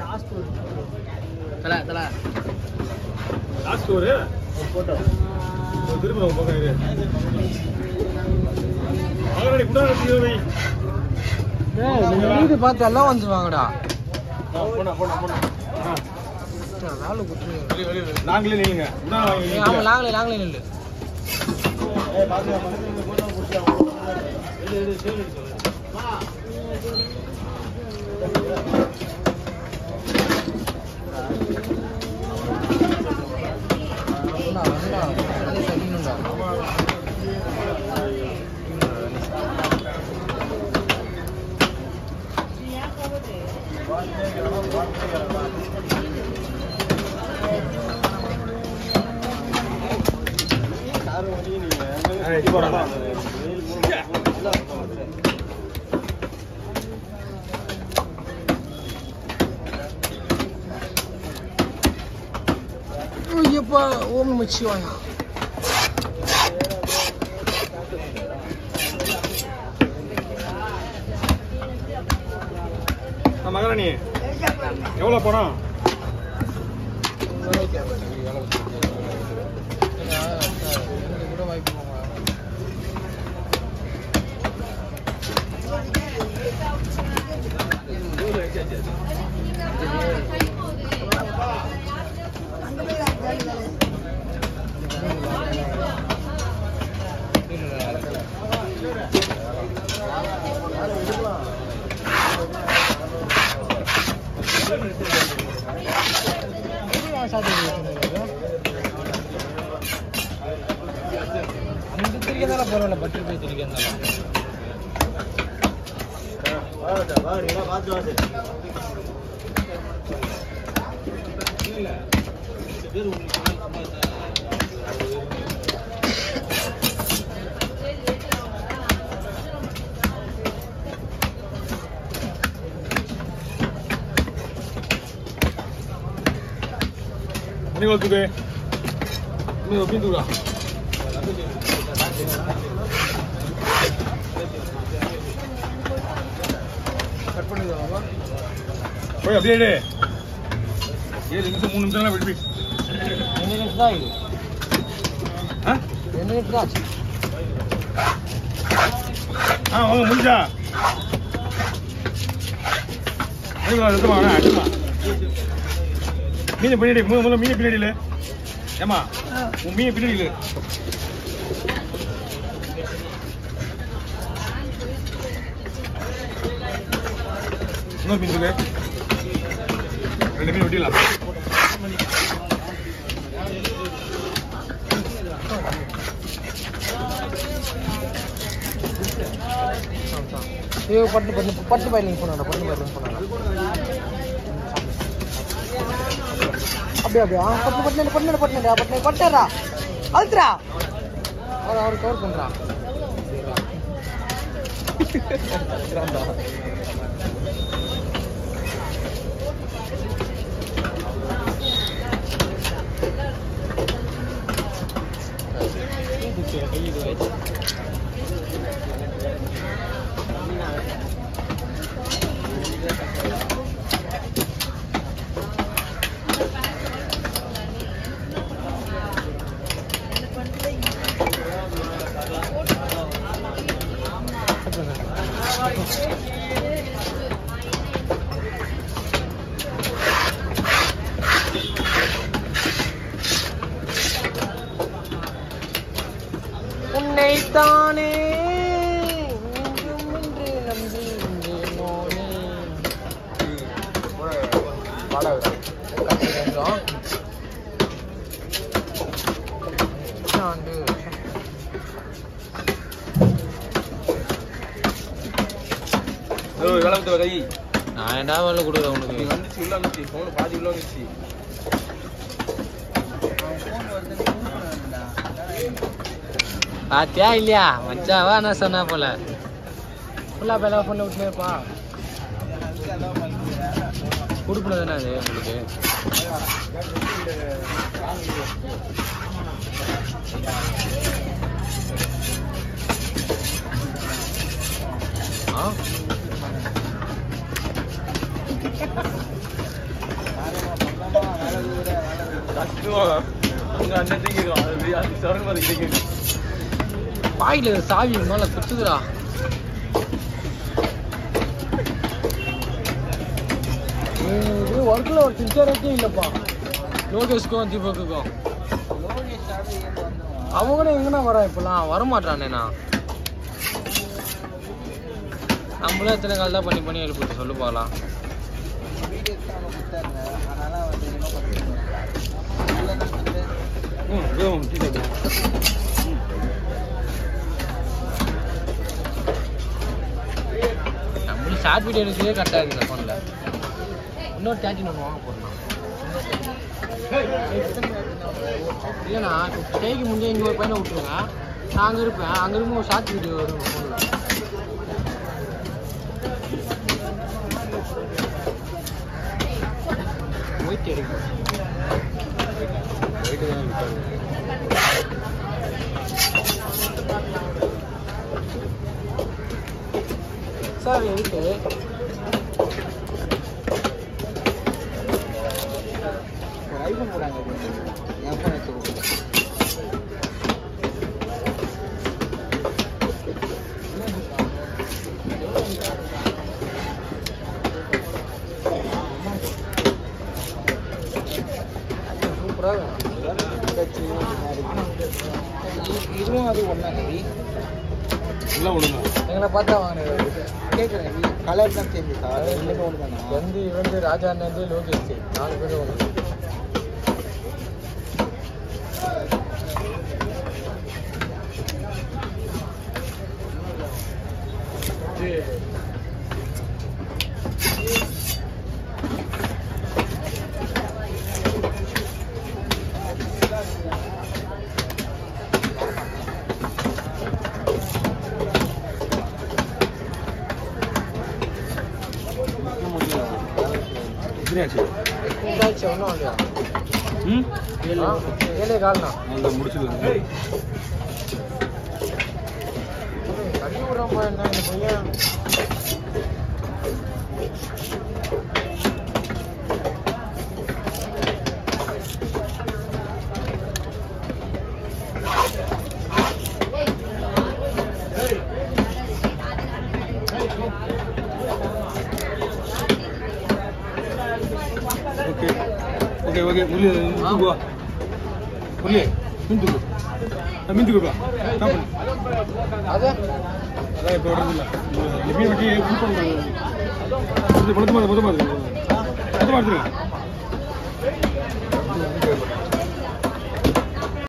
தல தல லாஸ்ட் ஒரு போட்டோ திரும்ப உங்க பக்கம் இரு மகனடி குண்டா வை வீடு பார்த்து எல்லாம் வந்துருவாங்கடா போனா போனா போனா ஆ வேலை கொடுத்துருங்க நாங்களே நில்லுங்க குண்டா வாங்கி ஆமா லாங்களே லாங்களே நில்லு ஐயப்பா ஓம் நமச்சிவாயா மகாராணி எவ்வளோ பணம் கூட வாய்ப்பு அந்த திரிக்கதால பரவாயில்ல பட்டு போய் திரிக்கிறதால மணி வளர்த்துக்கு இன்னும் எப்படி தூரா கட் பண்ணிடுவாங்க போய் அப்படியே இரு. ஏழு நிமிஷம் மூணு நிமிஷம் விடுவி ரெண்டு நிமிஷம் தான் இது ஆ ரெண்டு நிமிஷம் தான் ஆச்சு ஆ வாங்க முடிஞ்சா எடுத்துமா எடுத்துமா மீன் பின்னாடி முதல்ல முதல்ல மீன் பின்னாடி இல்லை ஏமா உன் மீன் பின்னாடி இல்லை இன்னொரு மீன் இருக்கு ரெண்டு மீன் வெட்டிடலாம் ஐயோ பட்டு பட்டு பட்டு பயிலிங் போனாடா பட்டு பயிலிங் போனாடா அப்படியே அப்படியே ஆ பட்டு பட்டு பட்டு பட்டு பட்டு பட்டுறா அழுத்துறா அவர் அவர் கவர் பண்றா உன்னைத்தானே என்றும் என்று நம்பி இருந்தேனோனே. பாடாதடா. கத்தி கொஞ்சம். ஆண்டு. வேலை கொடுத்த கை நான் என்ன வேலை கொடுக்குறேன் உனக்கு வந்துச்சு உள்ள வந்துச்சு ஃபோன் பாதி உள்ள வந்துச்சு பாத்தியா இல்லையா மச்சாவா நான் சொன்னா போல ஃபுல்லா பேலா ஃபோன்ல விட்டுனே இருப்பா கொடுக்கணும் தானே அது உங்களுக்கு ஆ உங்க அண்ணன் கேட்கும் அது சரக்கு மாதிரி கேட்கும் பாயில சாவி மேல குத்துதுடா இது ஒர்க்கில் ஒரு சின்சரட்டே இல்லைப்பா லோகேஷ்க்கும் தீபக்குக்கும் அவங்களும் எங்கண்ணா வரா இப்பெல்லாம் வரமாட்டானேண்ணா நம்மளும் எத்தனை கால் தான் பண்ணி பண்ணி எழுப்பிட்டு சொல்லு பார்க்கலாம் ம் வேணும் டீ சாப்பிடு நம்மளும் ஷார்ட் வீடியோ எடுக்கிறதே கரெக்டாக இருக்குது இந்த ஃபோனில் இன்னொரு தேர்ட்டின் ஒன்று வாங்க போடணும் இல்லைண்ணா ஸ்டேக்கு முடிஞ்சு இங்கே ஒரு பையனை விட்டுருங்க நான் அங்கே இருப்பேன் அங்கே இருக்கும் ஒரு ஷார்ட் வீடியோ வரும் ஃபோனில் ஒயிட் எடுக்கும் ரைட்டு தான் இருக்காது சார் எதுக்கு ஐஃபோன் போடாங்க என் ஃபோன் வச்சு சூப்பராக இதுவும் அது ஒன்றா எல்லாம் ஒண்ணுதான் எங்களை பார்த்தா வாங்கினது கேட்குறேன் கலர் தான் சேர்ந்து சார் ரெண்டுமே ஒன்று தானே வந்து இவந்து ராஜா அண்ணன் லோகேஷ் நாலு பேரும் ஒன்று எத்தனையாச்சு இதாச்சு ஒன்றும் இல்லையா ம் ஏழு ஏழே கால்ண்ணா அந்த முடிச்சது தள்ளி விடுறப்பா என்ன இந்த பையன் ஓகே ஓகே ஓகே முரளி தூக்கு வா முரளி மீன் தூக்கு ஆ, மீன் தூக்கு வா ஸ்டாப் பண்ணு அது அதான் இப்போ வரதில்ல இந்த மீன் வெட்டி ஃபுல் பண்ணுறது பணத்து மாதிரி மொத்தமாக இருக்குது மொத்தமாக எடுத்துருங்க